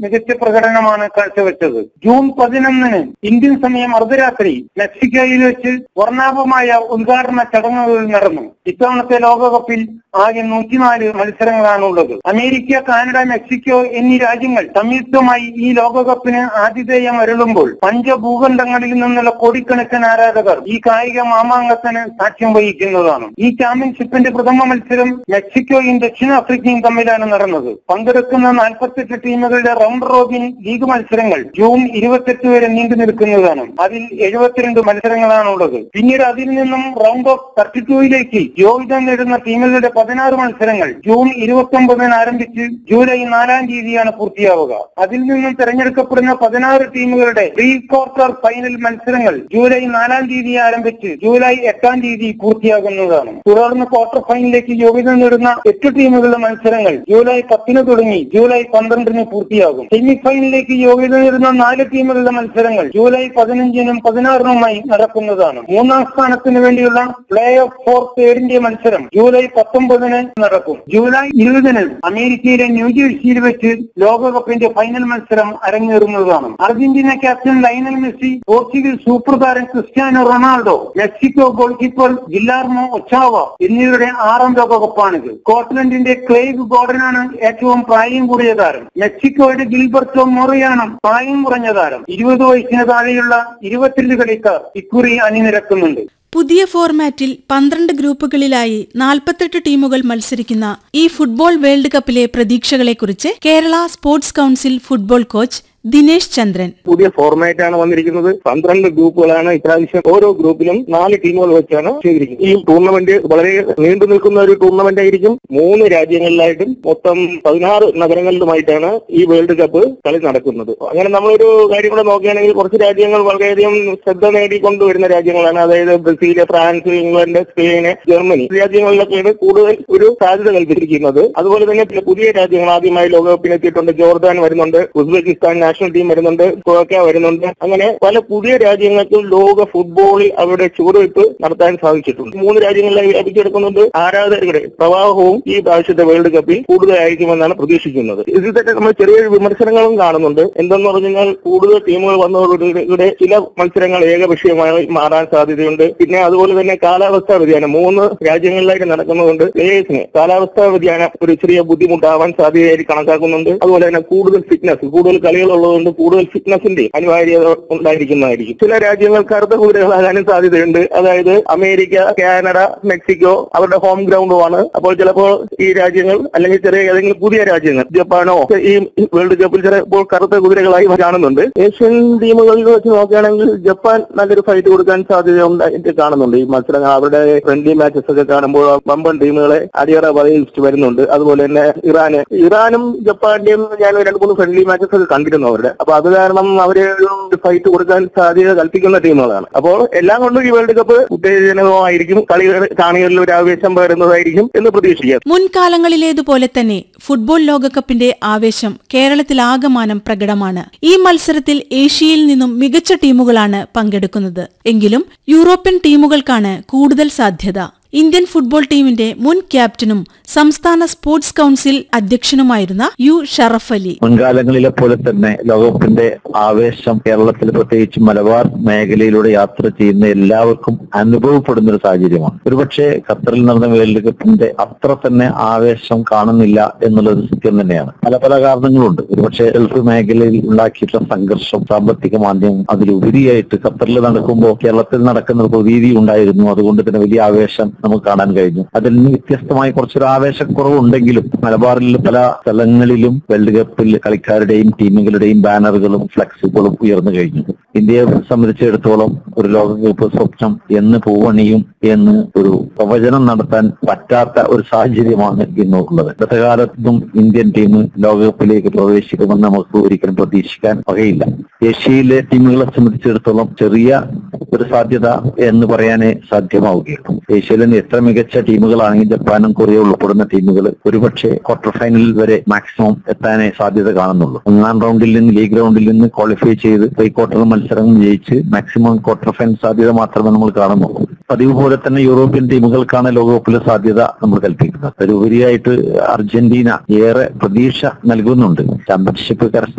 മികച്ച പ്രകടനമാണ് കാഴ്ചവെച്ചത് ജൂൺ പതിനൊന്നിന് ഇന്ത്യൻ സമയം അർദ്ധരാത്രി മെക്സിക്കോയിൽ വെച്ച് വർണ്ണാഭമായ ഉദ്ഘാടന ചടങ്ങുകൾ നടന്നു ഇത്തവണത്തെ ലോകകപ്പിൽ ആകെ നൂറ്റിനാല് മത്സരങ്ങളാണുള്ളത് അമേരിക്ക കാനഡ മെക്സിക്കോ എന്നീ രാജ്യങ്ങൾ സംയുക്തമായി ഈ ലോകകപ്പിന് ആതിഥേയം അരുളുമ്പോൾ പഞ്ചഭൂഖണ്ഡങ്ങളിൽ നിന്നുള്ള കോടിക്കണക്കിന് ആരാധകർ ഈ കായിക മാമാങ്കത്തിന് സാക്ഷ്യം വഹിക്കുന്നതാണ് ഈ ചാമ്പ്യൻഷിപ്പിന്റെ പ്രഥമ മത്സരം മെക്സിക്കോയും ദക്ഷിണാഫ്രിക്കയും തമ്മിലാണ് നടന്നത് പങ്കെടുക്കുന്ന നാൽപ്പത്തെട്ട് ടീമുകളുടെ റൗണ്ട് റോബിൻ ലീഗ് മത്സരങ്ങൾ ജൂൺ ഇരുപത്തെട്ട് വരെ നീണ്ടു നിൽക്കുന്നതാണ് അതിൽ എഴുപത്തിരണ്ട് മത്സരങ്ങളാണുള്ളത് പിന്നീട് അതിൽ നിന്നും റൗണ്ട് ഓഫ് തേർട്ടി ടൂയിലേക്ക് യോഗ്യത നേടുന്ന ടീമുകളുടെ പതിനാറ് മത്സരങ്ങൾ ജൂൺ ഇരുപത്തി ഒമ്പതിന് ആരംഭിച്ച് ജൂലൈ നാലാം തീയതിയാണ് പൂർത്തിയാവുക അതിൽ നിന്നും തെരഞ്ഞെടുക്കപ്പെടുന്ന പതിനാറ് ടീമുകളുടെ പ്രീ ക്വാർട്ടർ ഫൈനൽ മത്സരങ്ങൾ ജൂലൈ നാലാം തീയതി ആരംഭിച്ച് ജൂലൈ എട്ടാം തീയതി പൂർത്തിയാകുന്നതാണ് തുടർന്ന് ക്വാർട്ടർ ഫൈനലിലേക്ക് യോഗ്യത നേടുന്ന എട്ട് ടീമുകളുടെ മത്സരങ്ങൾ ജൂലൈ പത്തിന് തുടങ്ങി ജൂലൈ പന്ത്രണ്ടിന് പൂർത്തിയാകും സെമി ഫൈനലിലേക്ക് യോഗ്യത നേടുന്ന നാല് ടീമുകളുടെ മത്സരങ്ങൾ ജൂലൈ പതിനഞ്ചിനും പതിനാറിനുമായി നടക്കുന്നതാണ് മൂന്നാം സ്ഥാനത്തിന് വേണ്ടിയുള്ള പ്ലേ ഓഫ് ഫോർ തേർഡിന്റെ മത്സരം ജൂലൈ പത്തൊമ്പതിന് നടക്കും ജൂലൈ ഇരുപതിന് അമേരിക്കയിലെ ന്യൂജേഴ്സിയിൽ വെച്ച് ലോകകപ്പിന്റെ ഫൈനൽ മത്സരം അരങ്ങേറുന്നതാണ് Argentina captain Lionel Messi Portugal super താരം Cristiano Ronaldo Mexico goal keeper Guillermo Ochoa എന്നിവരുടെ ആറാം ലോകകപ്പാണിത് സ്കോട്ട്ലൻഡിന്റെ ക്ലെയ്ഗ് ഗോർഡനാണ് ഏറ്റവും പ്രായം കൂടിയ താരം മെക്സിക്കോയുടെ ഗിൽബർട്ടോ മൊറിയാണ് പ്രായം കുറഞ്ഞ താരം ഇരുപത് വയസ്സിന് താഴെയുള്ള ഇരുപത്തിരണ്ട് കളിക്കാർ ഇക്കുറി അണിനിരക്കുന്നുണ്ട് പുതിയ ഫോർമാറ്റിൽ പന്ത്രണ്ട് ഗ്രൂപ്പുകളിലായി നാൽപ്പത്തെട്ട് ടീമുകൾ മത്സരിക്കുന്ന ഈ ഫുട്ബോൾ വേൾഡ് കപ്പിലെ പ്രതീക്ഷകളെക്കുറിച്ച് Kerala sports council football coach Dinesh Chandran പുതിയ ഫോർമാറ്റ് ആണ് വന്നിരിക്കുന്നത് പന്ത്രണ്ട് ഗ്രൂപ്പുകളാണ് ഇപ്രാവശ്യം ഓരോ ഗ്രൂപ്പിലും നാല് ടീമുകൾ വെച്ചാണ് ചെയ്തിരിക്കുന്നത് ഈ ടൂർണമെന്റ് വളരെ നീണ്ടു നിൽക്കുന്ന ഒരു ടൂർണമെന്റ് ആയിരിക്കും മൂന്ന് രാജ്യങ്ങളിലായിട്ടും മൊത്തം പതിനാറ് നഗരങ്ങളിലുമായിട്ടാണ് ഈ വേൾഡ് കപ്പ് കളി നടക്കുന്നത് അങ്ങനെ നമ്മളൊരു കാര്യം കൂടെ നോക്കുകയാണെങ്കിൽ കുറച്ച് രാജ്യങ്ങൾ വളരെയധികം ശ്രദ്ധ നേടിക്കൊണ്ടുവരുന്ന രാജ്യങ്ങളാണ് അതായത് Brazil France England Spain Germany ഈ രാജ്യങ്ങളിലൊക്കെയാണ് കൂടുതൽ ഒരു സാധ്യത കൽപ്പിച്ചിരിക്കുന്നത് അതുപോലെ തന്നെ ചില പുതിയ രാജ്യങ്ങൾ ആദ്യമായി ലോകകപ്പിന് എത്തിയിട്ടുണ്ട് ജോർദാൻ വരുന്നുണ്ട് ഉസ്ബെക്കിസ്ഥാൻ നാഷണൽ ടീം വരുന്നുണ്ട് ക്രൊയേഷ്യ വരുന്നുണ്ട് അങ്ങനെ പല പുതിയ രാജ്യങ്ങൾക്കും ലോക ഫുട്ബോളിൽ അവരുടെ ചുവടുവയ്പ് നടത്താൻ സാധിച്ചിട്ടുണ്ട് മൂന്ന് രാജ്യങ്ങളിലായി വ്യാപിച്ചെടുക്കുന്നുണ്ട് ആരാധകരുടെ പ്രവാഹവും ഈ പ്രാവശ്യത്തെ വേൾഡ് കപ്പിൽ കൂടുതലായിരിക്കുമെന്നാണ് പ്രതീക്ഷിക്കുന്നത് ഇതിൽ തന്നെ നമ്മൾ ചെറിയ വിമർശനങ്ങളും കാണുന്നുണ്ട് എന്തെന്ന് പറഞ്ഞു കഴിഞ്ഞാൽ കൂടുതൽ ടീമുകൾ വന്നതോടുകൂടെ ചില മത്സരങ്ങൾ ഏകപക്ഷീയമായി മാറാൻ സാധ്യതയുണ്ട് പിന്നെ അതുപോലെ തന്നെ കാലാവസ്ഥാ വ്യതിയാനം മൂന്ന് രാജ്യങ്ങളിലായിട്ട് നടക്കുന്നതുകൊണ്ട് പ്ലേയേഴ്സിന് കാലാവസ്ഥാ വ്യതിയാനം ഒരു ചെറിയ ബുദ്ധിമുട്ടാവാൻ സാധ്യതയായി കണക്കാക്കുന്നുണ്ട് അതുപോലെ തന്നെ കൂടുതൽ ഫിറ്റ്നസ് കൂടുതൽ കളികൾ ഉള്ളതുകൊണ്ട് കൂടുതൽ ഫിറ്റ്നസിന്റെ അനിവാര്യത ഉണ്ടായിരിക്കുന്നതായിരിക്കും ചില രാജ്യങ്ങൾ കറുത്ത കുതിരകളാകാനും സാധ്യതയുണ്ട് അതായത് അമേരിക്ക കാനഡ മെക്സിക്കോ അവരുടെ ഹോം ഗ്രൗണ്ടുമാണ് അപ്പോൾ ചിലപ്പോൾ ഈ രാജ്യങ്ങൾ അല്ലെങ്കിൽ ചെറിയ ഏതെങ്കിലും പുതിയ രാജ്യങ്ങൾ ജപ്പാനോ ഒക്കെ ഈ വേൾഡ് കപ്പിൽ ചിലപ്പോൾ കറുത്ത കുതിരകളായി കാണുന്നുണ്ട് ഏഷ്യൻ ടീമുകളിൽ വെച്ച് നോക്കുകയാണെങ്കിൽ ജപ്പാൻ നല്ലൊരു ഫൈറ്റ് കൊടുക്കാൻ സാധ്യത ഉണ്ടായിട്ട് കാണുന്നുണ്ട് ഈ മത്സരങ്ങൾ അവരുടെ ഫ്രണ്ട്ലി മാച്ചസ് ഒക്കെ കാണുമ്പോൾ വമ്പൻ ടീമുകളെ അടിയറ പതിച്ച് വരുന്നുണ്ട് അതുപോലെ തന്നെ ഇറാന് ഇറാനും ജപ്പാന്റെയും ഞാൻ രണ്ട് മൂന്ന് ഫ്രണ്ട്ലി മാച്ചസ് ഒക്കെ കണ്ടിരുന്നു അവരുടെ അപ്പൊ അത് കാരണം അവര് ഒരു ഫൈറ്റ് കൊടുക്കാൻ സാധ്യത കൽപ്പിക്കുന്ന ടീമുകളാണ് അപ്പോൾ എല്ലാം കൊണ്ടും ഈ വേൾഡ് കപ്പ് ഉത്തേജനകമായിരിക്കും കളികൾ കാണികളിൽ ഒരു ആവേശം പകരുന്നതായിരിക്കും എന്ന് പ്രതീക്ഷിക്കാം മുൻകാലങ്ങളിലേതുപോലെ തന്നെ ഫുട്ബോൾ ലോകകപ്പിന്റെ ആവേശം കേരളത്തിലാകമാനം പ്രകടമാണ് ഈ മത്സരത്തിൽ ഏഷ്യയിൽ നിന്നും മികച്ച ടീമുകളാണ് പങ്കെടുക്കുന്നത് എങ്കിലും യൂറോപ്യൻ ടീമുകൾക്കാണ് കൂടുതൽ സാധ്യത ഇന്ത്യൻ ഫുട്ബോൾ ടീമിന്റെ മുൻ ക്യാപ്റ്റനും സംസ്ഥാന സ്പോർട്സ് കൌൺസിൽ അധ്യക്ഷനുമായിരുന്ന യു ഷറഫ് അലി മുൻകാലങ്ങളിലെ പോലെ തന്നെ ലോകകപ്പിന്റെ ആവേശം കേരളത്തിൽ പ്രത്യേകിച്ച് മലബാർ മേഖലയിലൂടെ യാത്ര ചെയ്യുന്ന എല്ലാവർക്കും അനുഭവപ്പെടുന്ന ഒരു സാഹചര്യമാണ് ഒരുപക്ഷെ ഖത്തറിൽ നടന്ന വേൾഡ് കപ്പിന്റെ അത്ര തന്നെ ആവേശം കാണുന്നില്ല എന്നുള്ളത് സത്യം തന്നെയാണ് പല പല കാരണങ്ങളുണ്ട് ഒരുപക്ഷെ ഗൾഫ് മേഖലയിൽ ഉണ്ടാക്കിയിട്ടുള്ള സംഘർഷം സാമ്പത്തിക മാന്ദ്യം അതിലുപരിയായിട്ട് ഖത്തറിൽ നടക്കുമ്പോൾ കേരളത്തിൽ നടക്കുന്ന പ്രതീതി ഉണ്ടായിരുന്നു അതുകൊണ്ട് തന്നെ വലിയ ആവേശം നമുക്ക് കാണാൻ കഴിഞ്ഞു അതിൽ നിന്ന് വ്യത്യസ്തമായി കുറച്ചൊരു ആവേശക്കുറവുണ്ടെങ്കിലും മലബാറിൽ പല സ്ഥലങ്ങളിലും വേൾഡ് കപ്പിൽ കളിക്കാരുടെയും ടീമുകളുടെയും ബാനറുകളും ഫ്ലക്സുകളും ഉയർന്നു കഴിഞ്ഞു ഇന്ത്യയെ സംബന്ധിച്ചിടത്തോളം ഒരു ലോകകപ്പ് സ്വപ്നം എന്ന് പൂവണിയും എന്ന് ഒരു പ്രവചനം നടത്താൻ പറ്റാത്ത ഒരു സാഹചര്യമാണ് ഇന്നുള്ളത് ഗതകാലത്തും ഇന്ത്യൻ ടീം ലോകകപ്പിലേക്ക് പ്രവേശിക്കുമെന്ന് നമുക്ക് ഒരിക്കലും പ്രതീക്ഷിക്കാൻ വകയില്ല ഏഷ്യയിലെ ടീമുകളെ സംബന്ധിച്ചിടത്തോളം ചെറിയ ഒരു സാധ്യത എന്ന് പറയാനേ സാധ്യമാവുകയുള്ളൂ ഏഷ്യയിലെ എത്ര മികച്ച ടീമുകളാണെങ്കിൽ ജപ്പാനും കൊറിയ ഉൾപ്പെടുന്ന ടീമുകൾ ഒരുപക്ഷെ ക്വാർട്ടർ ഫൈനലിൽ വരെ മാക്സിമം എത്താനേ സാധ്യത കാണുന്നുള്ളൂ ഒന്നാം റൗണ്ടിൽ നിന്ന് ലീഗ് റൗണ്ടിൽ നിന്ന് ക്വാളിഫൈ ചെയ്ത് പ്രീ ക്വാർട്ടർ മത്സരങ്ങൾ ജയിച്ച് മാക്സിമം ക്വാർട്ടർ ഫൈനൽ സാധ്യത മാത്രമേ നമ്മൾ കാണുന്നുള്ളൂ പതിവ് പോലെ തന്നെ യൂറോപ്യൻ ടീമുകൾക്കാണ് ലോകകപ്പിലെ സാധ്യത നമ്മൾ കൽപ്പിക്കുന്നത് അതിലുപരിയായിട്ട് അർജന്റീന ഏറെ പ്രതീക്ഷ നൽകുന്നുണ്ട് ചാമ്പ്യൻഷിപ്പ് കരസ്ഥ